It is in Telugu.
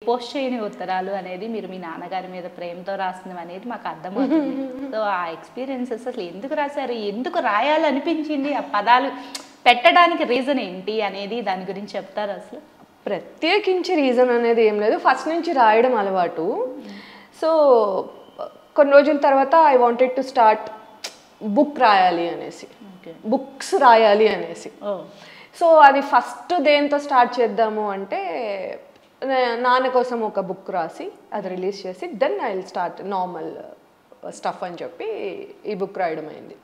పోస్ట్ చేయని ఉత్తరాలు అనేది మీరు మీ నాన్నగారి మీద ప్రేమతో రాసినవి అనేది మాకు అర్థమవుతుంది సో ఆ ఎక్స్పీరియన్సెస్ అసలు ఎందుకు రాశారు ఎందుకు రాయాలనిపించింది ఆ పదాలు పెట్టడానికి రీజన్ ఏంటి అనేది దాని గురించి చెప్తారు అసలు ప్రత్యేకించి రీజన్ అనేది ఏం లేదు ఫస్ట్ నుంచి రాయడం అలవాటు సో కొన్ని రోజుల తర్వాత I wanted to start book రాయాలి అనేసి ఓకే బుక్స్ రాయాలి అనేసి ఓ సో అది ఫస్ట్ దేంతో స్టార్ట్ చేద్దాము అంటే నా- నాన్న కోసం ఒక బుక్ రాసి అది రిలీజ్ చేసి then I will start normal stuff అని చెప్పి ఈ బుక్ రాయడం అయింది